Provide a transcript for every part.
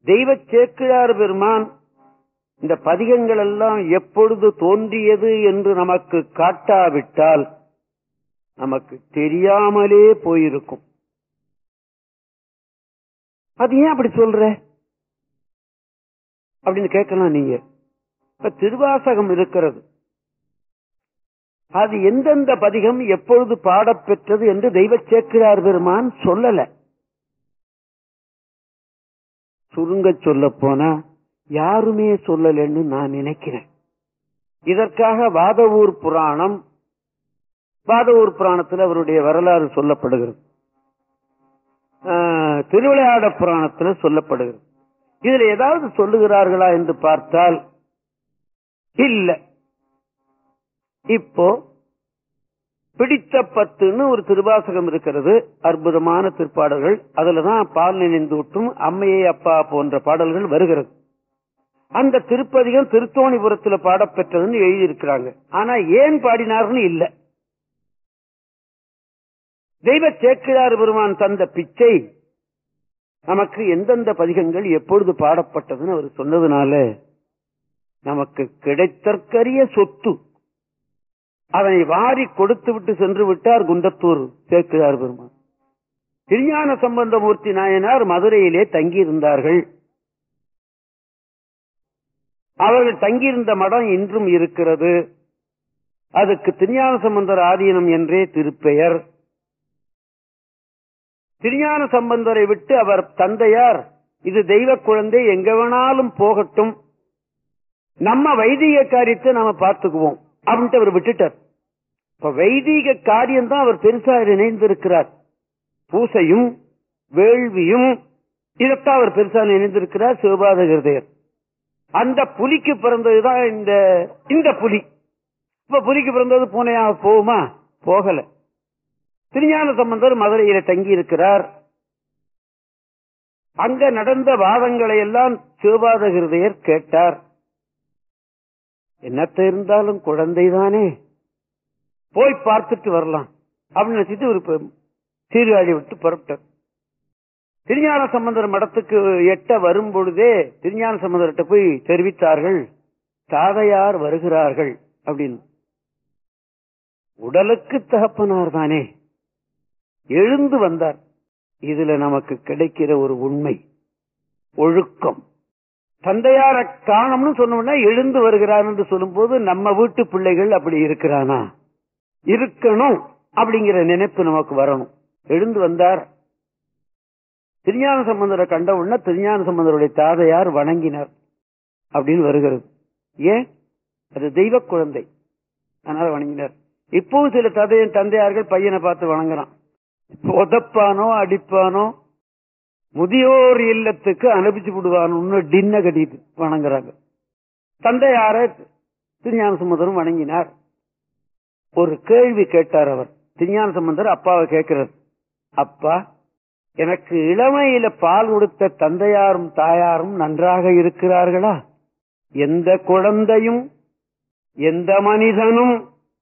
தெய்வ சேக்கிழார் பெருமான் இந்த பதிகங்கள் எல்லாம் எப்பொழுது தோன்றியது என்று நமக்கு காட்டாவிட்டால் நமக்கு தெரியாமலே போயிருக்கும் அது ஏன் அப்படி சொல்ற அப்படின்னு கேட்கலாம் நீங்க இப்ப திருவாசகம் இருக்கிறது அது எந்தெந்த பதிகம் எப்பொழுது பாடப்பெற்றது என்று தெய்வ சேக்கிரார் பெருமான் சொல்லல சுருங்க சொல்ல போனா யாருமே சொல்லலன்னு நான் நினைக்கிறேன் இதற்காக வாதவூர் புராணம் வாதவூர் புராணத்தில் அவருடைய வரலாறு சொல்லப்படுகிறது ஆஹ், திருவிளையாட புராணத்தில் சொல்லப்படுகிறது இதுல ஏதாவது சொல்லுகிறார்களா என்று பார்த்தால் இல்ல இப்போ பிடித்த பத்துன்னு ஒரு திருவாசகம் இருக்கிறது அற்புதமான திருப்பாடல்கள் அதுலதான் பால் நினைந்தூட்டும் அம்மையே அப்பா போன்ற பாடல்கள் வருகிறது அந்த திருப்பதிகம் திருத்தோணிபுரத்துல பாடப்பெற்றதுன்னு எழுதியிருக்கிறாங்க ஆனா ஏன் பாடினார்னு இல்ல தெய்வ சேக்கிழார் பெருமான் தந்த பிச்சை நமக்கு எந்தெந்த பதிகங்கள் எப்பொழுது பாடப்பட்டதுன்னு அவர் சொன்னதுனால நமக்கு கிடைத்தற்கரிய சொத்து அதனை வாரி கொடுத்து விட்டு சென்று விட்டார் குண்டத்தூர் சேக்கிழார் பெருமான் திருஞான சம்பந்தமூர்த்தி நாயனார் மதுரையிலே தங்கியிருந்தார்கள் அவர்கள் தங்கியிருந்த மடம் இன்றும் இருக்கிறது அதுக்கு திருஞான சம்பந்தர் ஆதீனம் என்றே திருப்பெயர் திருஞான சம்பந்தரை விட்டு அவர் தந்தையார் இது தெய்வ குழந்தை எங்க வேணாலும் போகட்டும் நம்ம வைதிக காரியத்தை நாம பார்த்துக்குவோம் அப்படின்ட்டு அவர் விட்டுட்டார் இப்ப வைதிக காரியம் தான் அவர் பெருசா நினைந்திருக்கிறார் பூசையும் வேள்வியும் இதைத்தான் அவர் பெருசா நினைந்திருக்கிறார் சிவபாத ஹிருதயர் அந்த புலிக்கு பிறந்ததுதான் இந்த இந்த புலி இப்ப புலிக்கு பிறந்தது பூனையா போகுமா போகல திருஞான சம்பந்தர் மதுரையில தங்கி இருக்கிறார் அங்க நடந்த வாதங்களை எல்லாம் சிவபாத ஹிருதயர் கேட்டார் என்னத்த இருந்தாலும் குழந்தைதானே போய் பார்த்துட்டு வரலாம் அப்படின்னு நினைச்சிட்டு ஒரு பெ- சீர்காழி விட்டு புறப்பட்டார் திருஞான சம்பந்தர் மடத்துக்கு எட்ட வரும் பொழுதே திருஞான சம்பந்தர்கிட்ட போய் தெரிவித்தார்கள் தாதையார் வருகிறார்கள் அப்படின்னு உடலுக்கு தகப்பனார் தானே எழுந்து வந்தார் இதுல நமக்கு கிடைக்கிற ஒரு உண்மை ஒழுக்கம் தந்தையார காணம்னு சொன்னோம்னா எழுந்து வருகிறார் என்று சொல்லும்போது நம்ம வீட்டு பிள்ளைகள் அப்படி இருக்கிறானா இருக்கணும் அப்படிங்கிற நினைப்பு நமக்கு வரணும் எழுந்து வந்தார் திருஞான சம்பந்தரை கண்ட உடனே திருஞான சம்பந்தருடைய தாதையார் வணங்கினார் அப்படின்னு வருகிறது ஏன் அது தெய்வ குழந்தை அதனால வணங்கினார் இப்பவும் சில தந்தை தந்தையார்கள் பையனை பார்த்து வணங்குறான் உதப்பானோ அடிப்பானோ முதியோர் இல்லத்துக்கு அனுப்பிச்சு விடுவானு டின்ன கட்டிட்டு வணங்குறாங்க தந்தையார திருஞான சம்பந்தரும் வணங்கினார் ஒரு கேள்வி கேட்டார் அவர் திருஞான சம்பந்தர் அப்பாவை கேட்கிறார் அப்பா எனக்கு இளமையில பால் கொடுத்த தந்தையாரும் தாயாரும் நன்றாக இருக்கிறார்களா எந்த குழந்தையும் எந்த மனிதனும்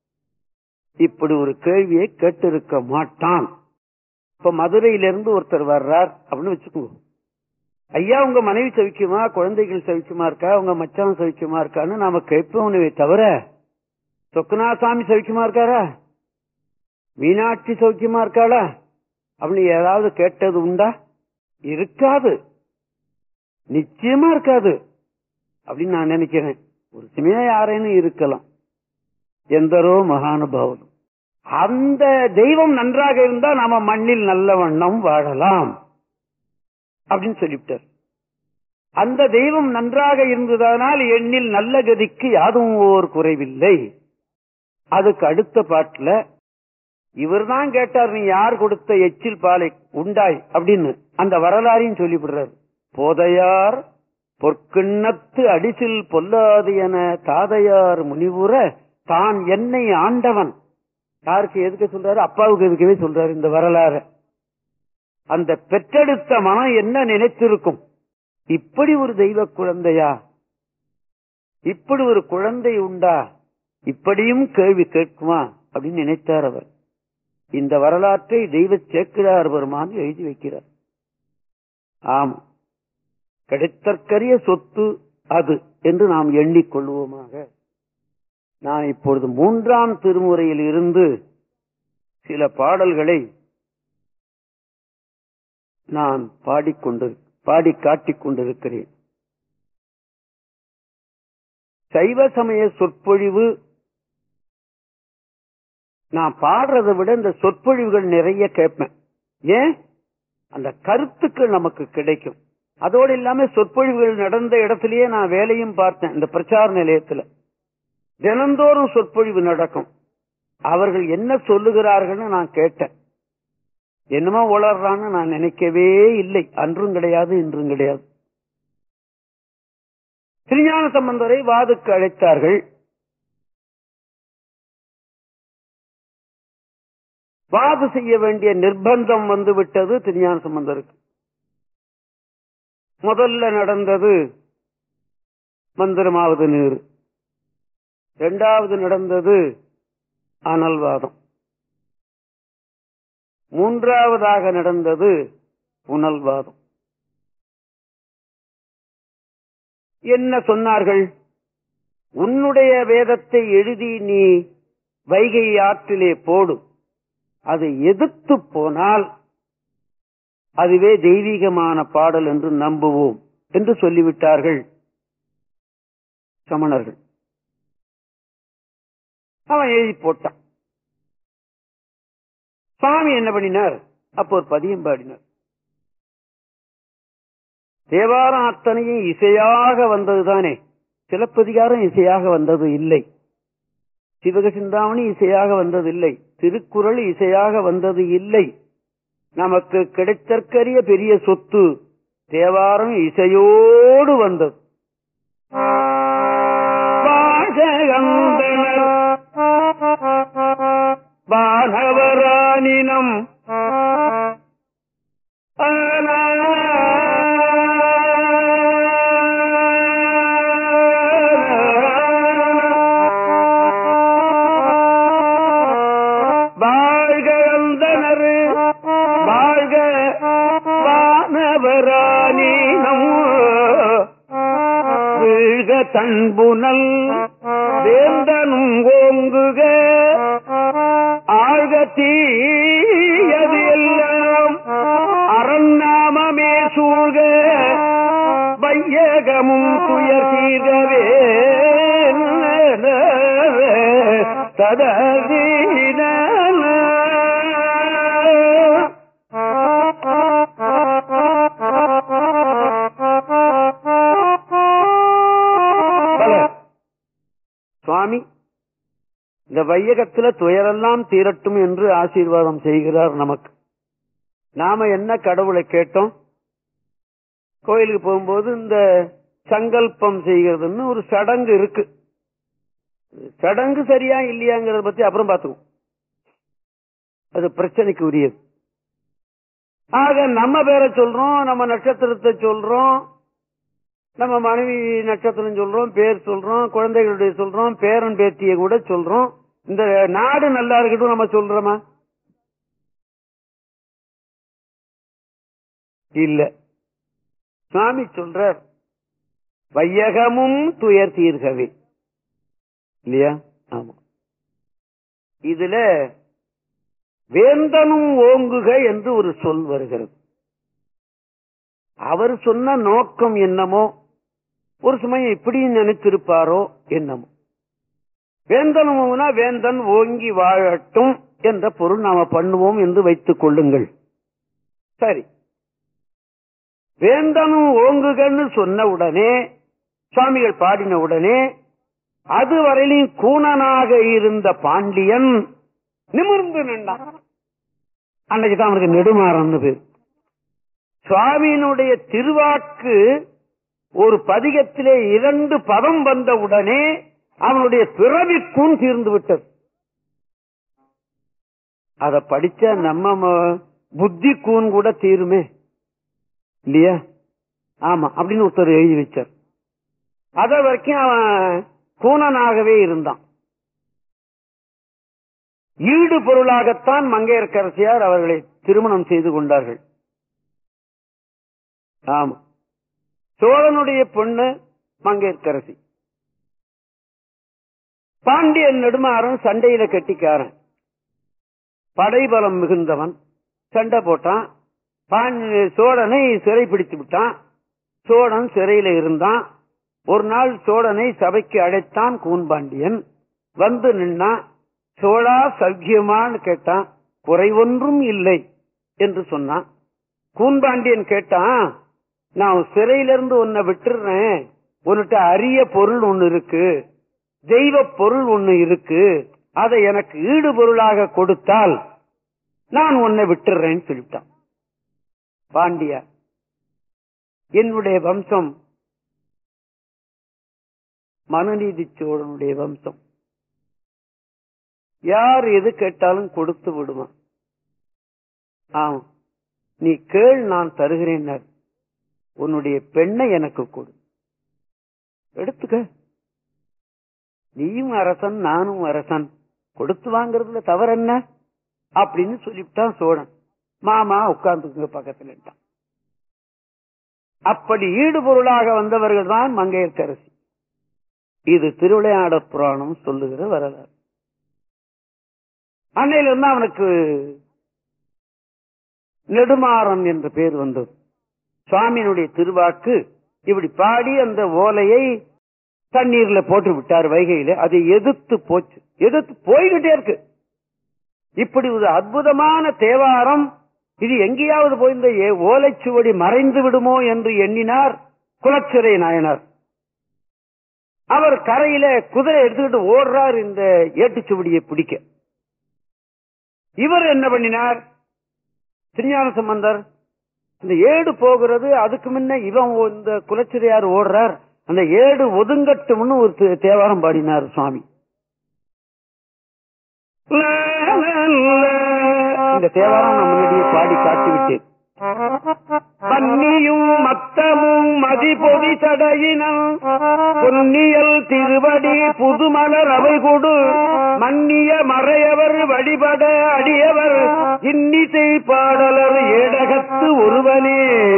இப்படி ஒரு கேள்வியை கேட்டிருக்க மாட்டான் இப்ப மதுரையிலிருந்து ஒருத்தர் வர்றார் அப்படின்னு வச்சுக்கோங்க ஐயா உங்க மனைவி சவிக்குமா குழந்தைகள் சவிக்குமா இருக்கா உங்க மச்சான் சவிக்குமா இருக்கான்னு நாம கேட்போம் தவிர சொக்குநாசாமி சவிக்குமா இருக்காரா மீனாட்சி சௌக்கியமா இருக்காளா அப்படின்னு ஏதாவது கேட்டது உண்டா இருக்காது நிச்சயமா இருக்காது அப்படின்னு நான் நினைக்கிறேன் ஒரு சமயம் யாரேனும் இருக்கலாம் எந்தரோ மகானுபாவம் அந்த தெய்வம் நன்றாக இருந்தா நாம மண்ணில் நல்ல வண்ணம் வாழலாம் அப்படின்னு சொல்லிவிட்டார் அந்த தெய்வம் நன்றாக இருந்ததனால் எண்ணில் நல்ல கதிக்கு யாதும் ஓர் குறைவில்லை அதுக்கு அடுத்த பாட்டுல இவர்தான் கேட்டார் நீ யார் கொடுத்த எச்சில் பாலை உண்டாய் அப்படின்னு அந்த வரலாறையும் சொல்லிவிடுறார் போதையார் பொற்கிண்ணத்து அடிசில் பொல்லாது என தாதையார் முனிவுற தான் என்னை ஆண்டவன் யாருக்கு எதுக்கு சொல்றாரு அப்பாவுக்கு எதுக்கவே சொல்றாரு இந்த வரலாறு அந்த பெற்றெடுத்த மனம் என்ன நினைத்திருக்கும் இப்படி ஒரு தெய்வ குழந்தையா இப்படி ஒரு குழந்தை உண்டா இப்படியும் கேள்வி கேட்குமா அப்படின்னு நினைத்தார் அவர் இந்த வரலாற்றை தெய்வ சேக்கிழார் பெருமான் எழுதி வைக்கிறார் ஆமா கிடைத்தற்கரிய சொத்து அது என்று நாம் எண்ணிக்கொள்வோமாக நான் இப்பொழுது மூன்றாம் திருமுறையில் இருந்து சில பாடல்களை நான் பாடிக்கொண்டு பாடி காட்டிக் கொண்டிருக்கிறேன் சைவ சமய சொற்பொழிவு நான் பாடுறதை விட இந்த சொற்பொழிவுகள் நிறைய கேட்பேன் ஏன் அந்த கருத்துக்கள் நமக்கு கிடைக்கும் அதோடு இல்லாம சொற்பொழிவுகள் நடந்த இடத்திலேயே நான் வேலையும் பார்த்தேன் இந்த பிரச்சார நிலையத்துல தினந்தோறும் சொற்பொழிவு நடக்கும் அவர்கள் என்ன சொல்லுகிறார்கள்னு நான் கேட்டேன் என்னமோ உளர்றான்னு நான் நினைக்கவே இல்லை அன்றும் கிடையாது இன்றும் கிடையாது திருஞான சம்பந்தரை வாதுக்கு அழைத்தார்கள் வாது செய்ய வேண்டிய நிர்பந்தம் வந்து விட்டது திருஞான சம்பந்தருக்கு முதல்ல நடந்தது மந்திரமாவது நீர் இரண்டாவது நடந்தது அனல்வாதம் மூன்றாவதாக நடந்தது புனல்வாதம் என்ன சொன்னார்கள் உன்னுடைய வேதத்தை எழுதி நீ வைகை ஆற்றிலே போடு அதை எதிர்த்து போனால் அதுவே தெய்வீகமான பாடல் என்று நம்புவோம் என்று சொல்லிவிட்டார்கள் சமணர்கள் அவன் எழுதி போட்டான் சுவாமி என்ன பண்ணினார் அப்போ ஒரு பதியம் பாடினார் தேவாரம் அத்தனையும் இசையாக வந்ததுதானே சிலப்பதிகாரம் இசையாக வந்தது இல்லை சிவக சிந்தாமணி இசையாக வந்தது இல்லை திருக்குறள் இசையாக வந்தது இல்லை நமக்கு கிடைத்தற்கரிய பெரிய சொத்து தேவாரம் இசையோடு வந்தது வாசகந்தனர் வானவரானினம் வாழ்க அந்தனர் வாழ்க வானவரானினம் வீழ்க தன்புனல் வேந்தனும் ஓங்குக ஆழ்க தீயது எல்லாம் அரண்நாமமே சூழ்க வையகமும் துயர் தீர்கவே ததீன சுவாமி இந்த வையகத்துல துயரெல்லாம் தீரட்டும் என்று ஆசீர்வாதம் செய்கிறார் நமக்கு நாம என்ன கடவுளை கேட்டோம் கோயிலுக்கு போகும்போது இந்த சங்கல்பம் செய்கிறதுன்னு ஒரு சடங்கு இருக்கு சடங்கு சரியா இல்லையாங்கிறத பத்தி அப்புறம் பார்த்துக்குவோம் அது பிரச்சனைக்கு உரியது ஆக நம்ம பேரை சொல்றோம் நம்ம நட்சத்திரத்தை சொல்றோம் நம்ம மனைவி நட்சத்திரம் சொல்றோம் பேர் சொல்றோம் குழந்தைகளுடைய சொல்றோம் பேரன் பேத்தியை கூட சொல்றோம் இந்த நாடு நல்லா இருக்கட்டும் நம்ம சொல்றோமா இல்ல சுவாமி சொல்றார் வையகமும் துயர் தீர்கவே இல்லையா ஆமா இதுல வேந்தனும் ஓங்குக என்று ஒரு சொல் வருகிறது அவர் சொன்ன நோக்கம் என்னமோ ஒரு சமயம் இப்படி நினைத்திருப்பாரோ என்னமோ வேந்தனும்னா வேந்தன் ஓங்கி வாழட்டும் என்ற பொருள் நாம பண்ணுவோம் என்று வைத்துக் கொள்ளுங்கள் சரி வேந்தனும் ஓங்குகன்னு சொன்ன உடனே சுவாமிகள் பாடின உடனே அதுவரையிலும் கூணனாக இருந்த பாண்டியன் நிமிர்ந்து நின்றான் அன்னைக்கு தான் அவனுக்கு நெடுமாறன்னு பேர் சுவாமியினுடைய திருவாக்கு ஒரு பதிகத்திலே இரண்டு பதம் வந்த உடனே அவனுடைய பிறவிக்கும் தீர்ந்து விட்டது அத படிச்ச நம்ம ம- புத்தி கூன் கூட தீருமே இல்லையா ஆமா அப்படின்னு ஒருத்தர் எழுதி வச்சார் அத வரைக்கும் அவன் கூனனாகவே இருந்தான் ஈடு பொருளாகத்தான் மங்கையர்க்கரசியார் அவர்களை திருமணம் செய்து கொண்டார்கள் ஆமா சோழனுடைய பொண்ணு மங்கையர்க்கரசி பாண்டியன் நெடுமாறன் சண்டையில கட்டிக்காரன் படைபலம் மிகுந்தவன் சண்டை போட்டான் பாண்டி- சோழனை சிறை பிடித்து விட்டான் சோழன் சிறையில இருந்தான் ஒரு நாள் சோழனை சபைக்கு அழைத்தான் கூன்பாண்டியன் வந்து நின்னா சோழா சௌக்கியமான்னு கேட்டான் குறைவொன்றும் இல்லை என்று சொன்னான் கூன்பாண்டியன் கேட்டான் நான் சிறையிலிருந்து உன்னை விட்டுறேன் உன்கிட்ட அரிய பொருள் ஒண்ணு இருக்கு தெய்வ பொருள் ஒண்ணு இருக்கு அதை எனக்கு ஈடு பொருளாக கொடுத்தால் நான் உன்னை விட்டுறேன்னு சொல்லிட்டான் பாண்டியா என்னுடைய வம்சம் மனுநீதி சோழனுடைய வம்சம் யார் எது கேட்டாலும் கொடுத்து விடுவான் ஆம் நீ கேள் நான் தருகிறேன் உன்னுடைய பெண்ணை எனக்கு கொடு எடுத்துக்க நீயும் அரசன் நானும் அரசன் கொடுத்து வாங்குறதுல தவறு என்ன அப்படின்னு சொல்லிவிட்டான் சோழன் மாமா உட்கார்ந்துக்குங்க பக்கத்துல அப்படி ஈடுபொருளாக வந்தவர்கள் தான் மங்கையர்க்கரசி இது திருவிளையாட புராணம் சொல்லுகிற வரலாறு அன்னையிலிருந்து அவனுக்கு நெடுமாறன் என்ற பேர் வந்தது சுவாமியினுடைய திருவாக்கு இப்படி பாடி அந்த ஓலையை தண்ணீர்ல போட்டு விட்டார் வைகையில அதை எதிர்த்து போச்சு எதிர்த்து போய்கிட்டே இருக்கு இப்படி ஒரு அற்புதமான தேவாரம் இது எங்கேயாவது போய் இந்த ஏ- ஓலைச்சுவடி மறைந்து விடுமோ என்று எண்ணினார் குலச்சிறை நாயனார் அவர் கரையில குதிரை எடுத்துக்கிட்டு ஓடுறார் இந்த ஏட்டுச்சுவடியை பிடிக்க இவர் என்ன பண்ணினார் திருஞான சம்பந்தர் இந்த ஏடு போகிறது அதுக்கு முன்ன இவன் ஓ- இந்த குலச்சிறையார் ஓடுறார் அந்த ஏடு ஒதுங்கட்டும்னு ஒரு தே- தேவாரம் பாடினார் சுவாமி இந்த தேவாரம் நான் முன்னாடியே பாடி காட்டிவிட்டேன் பன்னியும் மத்தமும் மதிபொதி தடையினம் பொன்னியல் திருவடி புதுமலர் அவை கொடு மன்னிய மறையவர் வழிபட அடியவர் இன்னிசை பாடலர் ஏடகத்து ஒருவனே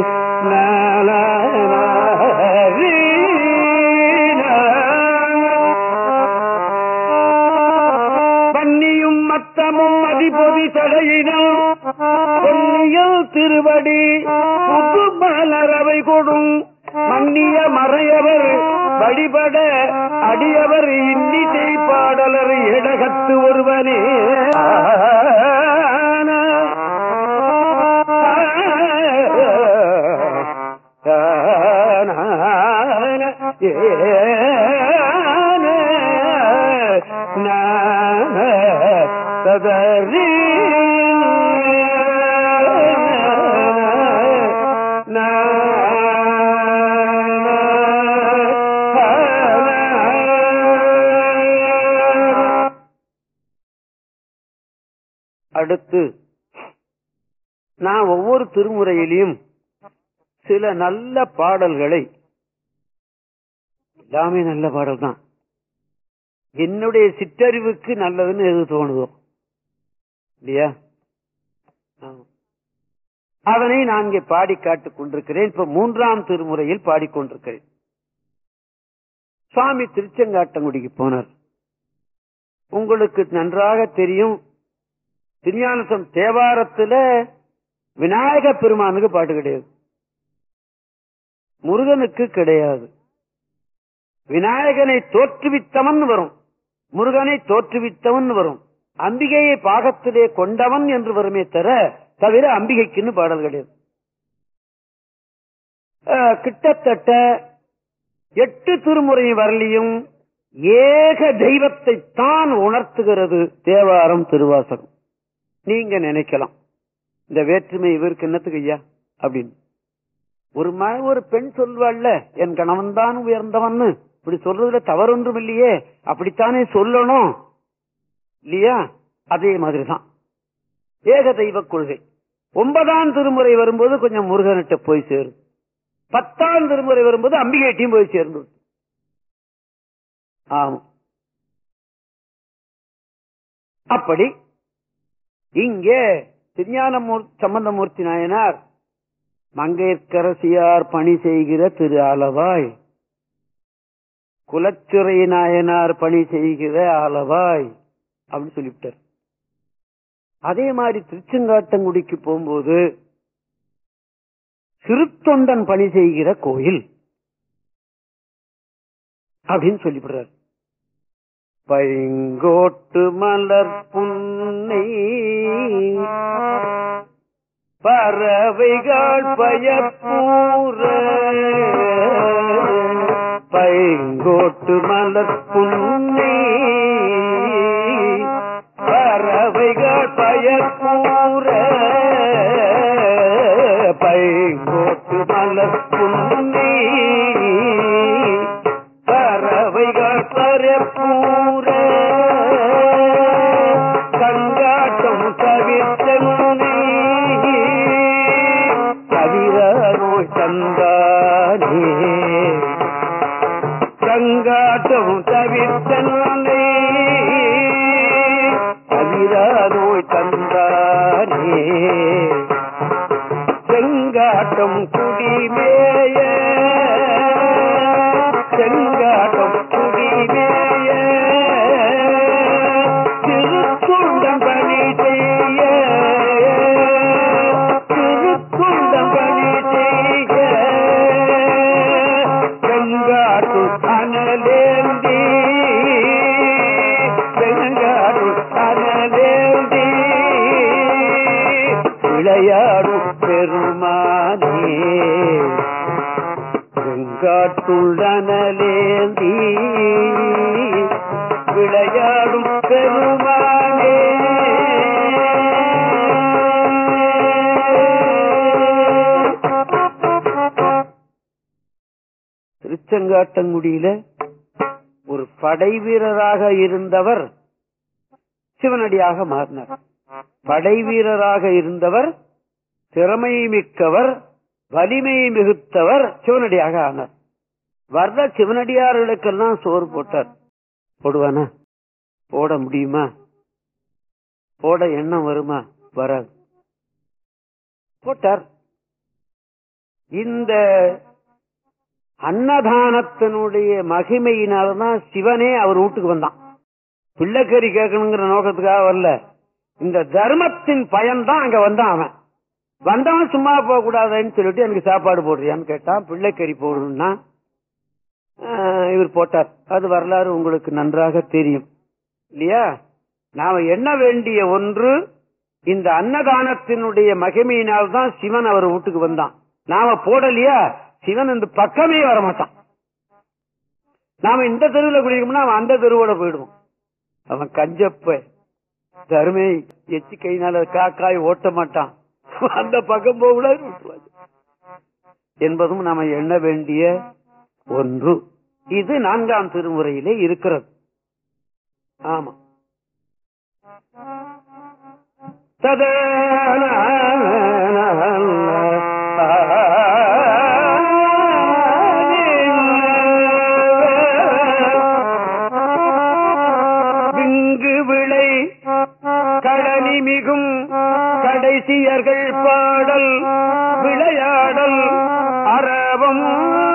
பன்னியும் மத்தமும் மதிபொதி தடையினம் பொன்னியல் திருவடி புது மலரவை கொடும் மன்னிய மறையவர் வழிபட அடியவர் இன்னிசை பாடலர் இடகத்து ஒருவனே ததறி அடுத்து நான் ஒவ்வொரு திருமுறையிலையும் சில நல்ல பாடல்களை எல்லாமே நல்ல பாடல் தான் என்னுடைய சிற்றறிவுக்கு நல்லதுன்னு எது தோணுதோ இல்லையா ஆமா. அதனை நான் இங்கே பாடி காட்டுக் கொண்டிருக்கிறேன் இப்ப மூன்றாம் திருமுறையில் பாடிக்கொண்டிருக்கிறேன் சுவாமி திருச்செங்காட்டங்குடிக்கு போனார் உங்களுக்கு நன்றாக தெரியும் திருஞானசம் தேவாரத்துல விநாயக பெருமானுக்கு பாட்டு கிடையாது முருகனுக்கு கிடையாது விநாயகனை தோற்றுவித்தவன் வரும் முருகனை தோற்றுவித்தவன் வரும் அம்பிகையை பாகத்திலே கொண்டவன் என்று வருமே தர தவிர அம்பிகைக்குன்னு பாடல் கிடையாது அஹ், கிட்டத்தட்ட எட்டு திருமுறை வரலியும் ஏக தெய்வத்தை தான் உணர்த்துகிறது தேவாரம் திருவாசகம் நீங்க நினைக்கலாம் இந்த வேற்றுமை இவருக்கு என்னத்துக்கு ஐயா அப்படின்னு ஒரு ம ஒரு பெண் சொல்வாள்ல என் கணவன் தான் உயர்ந்தவன்னு இப்படி சொல்றதுல தவறொன்றும் இல்லையே அப்படித்தானே சொல்லணும் இல்லையா அதே மாதிரிதான் ஏக தெய்வ கொள்கை ஒன்பதாம் திருமுறை வரும்போது கொஞ்சம் முருகனிட்ட போய் சேரும் பத்தாம் திருமுறை வரும்போது அம்பிகைட்டையும் போய் சேர்ந்து ஆமா அப்படி இங்கே திருஞான சம்பந்தமூர்த்தி நாயனார் மங்கையர்க்கரசியார் பணி செய்கிற திரு ஆலவாய் குலச்சிறை நாயனார் பணி செய்கிற ஆலவாய் அப்படின்னு சொல்லிவிட்டார் அதே மாதிரி திருச்செங்காட்டங்குடிக்கு போகும்போது சிறுத்தொண்டன் பணி செய்கிற கோயில் அப்படின்னு சொல்லிவிடுறார் பைங்கோட்டு மலர் புன்னை பறவைகள் பயப்பூர பைங்கோட்டு மலர் புன்னை பறவைகள் பயப்பூர பைங்கோட்டு மலர் புன்னை பறவைகள் பரப்பூர கங்காட்டம் தவிர்த்தனை தவிர நோய் தந்தானே கங்காட்டம் தவிர்த்தனை தவிர நோய் தந்தானே செங்காட்டம் குடிமேய செங்காட்டம் குடிமேய திருக்குண்டம் பணி செய்ய திருக்குண்டம் பணி செய்ய செங்காட்டு அனலேந்தி செங்காட்டு அனலேந்தி விளையாடும் பெருமானே வெங்காட்டுள்ளனலேந்தி விளையாடும் பெருமானே திருச்செங்காட்டங்குடியில ஒரு படை வீரராக இருந்தவர் சிவனடியாக மாறினார் படை வீரராக இருந்தவர் திறமை மிக்கவர் வலிமை மிகுத்தவர் சிவனடியாக ஆனார் வர்ற சிவனடியார்களுக்கெல்லாம் சோறு போட்டார் போடுவானா போட முடியுமா போட எண்ணம் வருமா வராது போட்டார் இந்த அன்னதானத்தினுடைய மகிமையினால்தான் சிவனே அவர் வீட்டுக்கு வந்தான் பிள்ளைக்கறி கேட்கணுங்கிற நோக்கத்துக்காக வரல இந்த தர்மத்தின் பயன்தான் அங்க வந்தான் அவன் வந்தவன் சும்மா போக கூடாதுன்னு சொல்லிட்டு எனக்கு சாப்பாடு போடுறியான்னு கேட்டான் பிள்ளைக்கறி போடணும்னா ஆஹ், இவர் போட்டார் அது வரலாறு உங்களுக்கு நன்றாக தெரியும் இல்லையா நாம எண்ண வேண்டிய ஒன்று இந்த அன்னதானத்தினுடைய மகிமையினால் தான் சிவன் அவர் வீட்டுக்கு வந்தான் நாம போடலையா சிவன் இந்த பக்கமே வரமாட்டான் நாம இந்த தெருவில் குடிக்கணும்னா அவன் அந்த தெருவோட போயிடுவோம் அவன் கஞ்சப்ப தருமை எச்சி கையினால காக்காய் ஓட்ட மாட்டான் அந்த பக்கம் போக கூடாது விட்டுருவாங்க. என்பதும் நாம எண்ண வேண்டிய ஒன்று இது நான்காம் திருமுறையிலே இருக்கிறது ஆமா விங்கு விளை களனி மிகும் கடைசியர்கள் பாடல் விளையாடல் அரவம்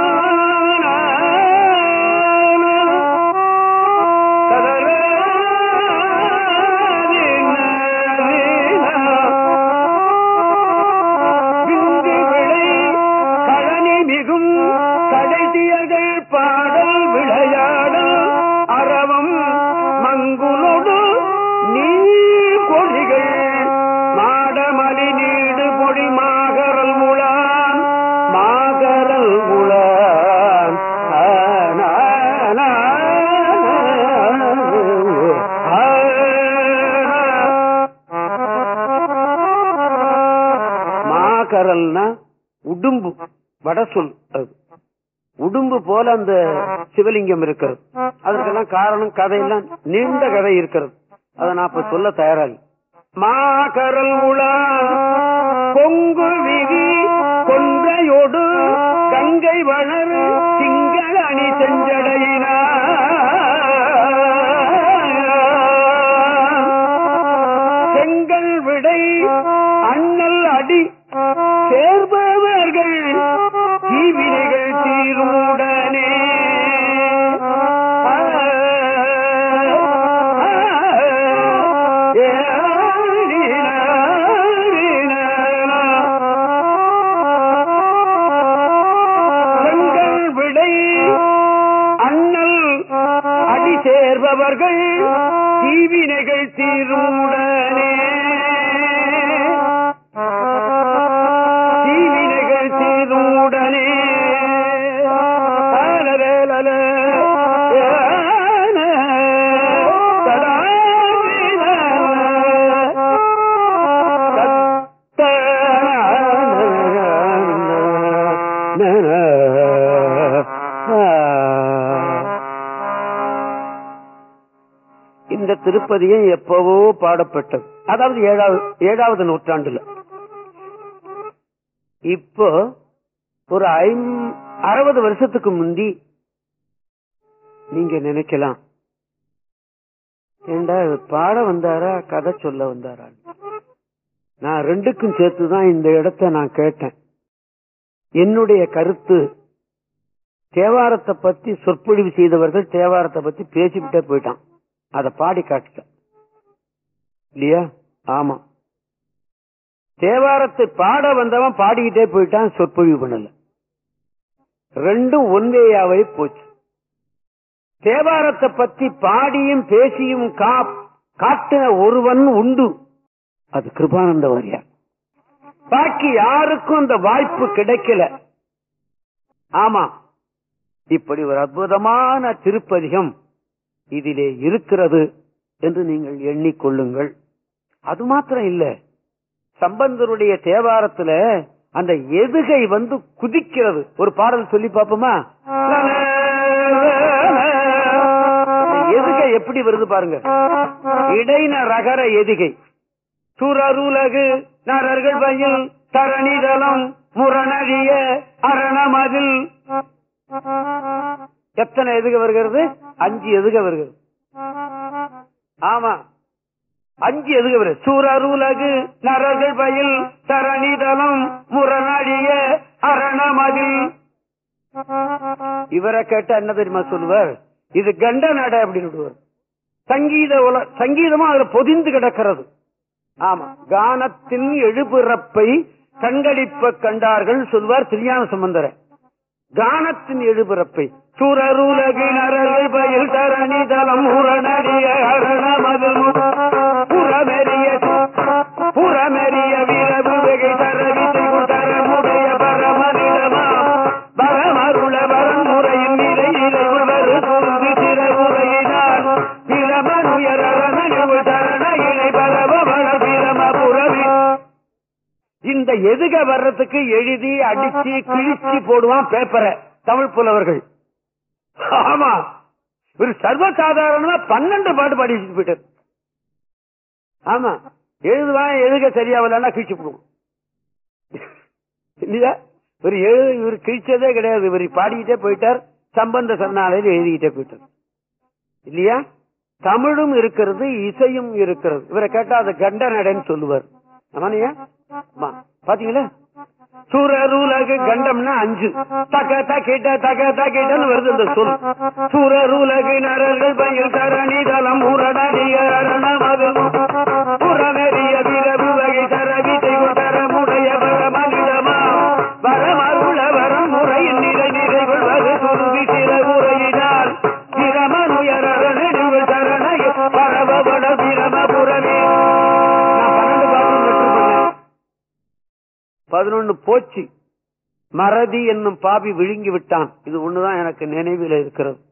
விங்கு விளை களனி மிகும் கடைசியர்கள் பாடல் விளையாடல் அரவம் மங்குலோடு நீர் பொழிகள் மாடமலி நீடு பொடி மாகரல் முளான் மாகரல் முளான் ஆனா, ஆனா, மாகரல்னா உடும்பு வட சொல் அது உடும்பு போல அந்த சிவலிங்கம் இருக்கிறது அதற்கெல்லாம் காரணம் கதையெல்லாம் நீண்ட கதை இருக்கிறது அதை நான் இப்ப சொல்ல தயாராகி மாகரல் உலா பொங்கு விதி கொன்றையோடு கங்கை வளரு திங்கள் அணி செஞ்சடையினார் செங்கல் விடை அண்ணல் அடி சேர்பவர்கள் செய்பவர்கள் தீவினைகள் தீருடனே தீவினைகள் தீருடனே அலலலல, ஏன, இந்த திருப்பதியும் எப்பவோ பாடப்பட்டது அதாவது ஏழாவது ஏழாவது நூற்றாண்டுல இப்போ ஒரு ஐம் அறுபது வருஷத்துக்கு முந்தி நீங்க நினைக்கலாம் ஏண்டா இவர் பாட வந்தாரா கதை சொல்ல வந்தாரா நான் ரெண்டுக்கும் சேர்த்துதான் இந்த இடத்த நான் கேட்டேன் என்னுடைய கருத்து தேவாரத்தை பத்தி சொற்பொழிவு செய்தவர்கள் தேவாரத்தை பத்தி பேசிக்கிட்டே போயிட்டான் அதை பாடி காட்டிட்டான் இல்லையா ஆமா தேவாரத்தை பாட வந்தவன் பாடிக்கிட்டே போயிட்டான் சொற்பொழிவு பண்ணல ரெண்டும் ஒன்வேயாவே போச்சு தேவாரத்தை பத்தி பாடியும் பேசியும் கா- காட்டின ஒருவன் உண்டு அது கிருபானந்த வாரியார் பாக்கி யாருக்கும் அந்த வாய்ப்பு கிடைக்கல ஆமா இப்படி ஒரு அற்புதமான திருப்பதிகம் இதிலே இருக்கிறது என்று நீங்கள் எண்ணிக்கொள்ளுங்கள் அது மாத்திரம் இல்ல சம்பந்தருடைய தேவாரத்துல அந்த எதுகை வந்து குதிக்கிறது ஒரு பாடல் சொல்லி பாப்போமா அந்த எதுகை எப்படி வருது பாருங்க இடைன ரகர எதுகை சுரருலகு நரர்கள் பயில் தரணிதலம் முரணழிய அரணமதில் எத்தனை எதுக வருகிறது அஞ்சு எதுக வருகிறது ஆமா அஞ்சு எதுக வருது சூரருலகு நரர்கள் பயில் தரணிதலம் முரணழிய அரணமதில் இவரை கேட்டா என்ன தெரியுமா சொல்லுவார் இது கண்ட நட அப்படின்னு விடுவார் சங்கீத உல சங்கீதமும் அதுல பொதிந்து கிடக்கிறது ஆமா கானத்தின் எழுபிறப்பை கண்களிப்ப கண்டார்கள் சொல்வார் திருஞான சம்பந்தரை கானத்தின் எழுபிறப்பை சுரருலகு நரர்கள் பயில் தரணி தலம் உரணடிய அரணமதில் புறமெறிய புறமெறிய வீரபு வெகை தரவிதை தரமுடைய பரமனிடமா பரமருள வரமுறையின் நிலை இறைவு வரு துருவி திறவுரையினார் பிரமனுயர் அரணனிவு தரண இணை பரவ வள பிரம புறவி இந்த எதுக வர்றதுக்கு எழுதி அடிச்சு கிழிச்சு போடுவான் பேப்பரை தமிழ் புலவர்கள் ஆமா ஒரு சர்வசாதாரணமா பன்னெண்டு பாட்டு பாடி வச்சுட்டு போயிட்டார் ஆமா எழுதுவான் எழுதுக சரியாவலன்னா கிழிச்சு போடுவோம் இல்லையா இவர் எழு இவர் கிழிச்சதே கிடையாது இவர் பாடிக்கிட்டே போயிட்டார் சம்பந்த சரணாலயில் எழுதிக்கிட்டே போயிட்டார் இல்லையா தமிழும் இருக்கிறது இசையும் இருக்கிறது இவரை கேட்டா அது கண்ட நடன்னு சொல்லுவார் ஆமானியா ஆமா பாத்தீங்களா சூரருலகு கண்டம்னா அஞ்சு தக தகிட்ட தக தகிட்டன்னு வருது இந்த சொல் சூரருலகு நரர்கள் பயில் தரணி தலம் உரடடிய அரணமது புறமெறிய விரவு வகை தரவி தெய்வ தரமுடைய பரமனிதமா வரமருள வரம் முறையின் நிறை நிறைகள் வகு துருவி சிற உரையினால் பிரமனுயர நெடுவு சரணை பரவபட பிரமபுரமே பதினொன்னு போச்சு மறதி என்னும் பாவி விழுங்கி விட்டான் இது ஒண்ணுதான் எனக்கு நினைவில் இருக்கிறது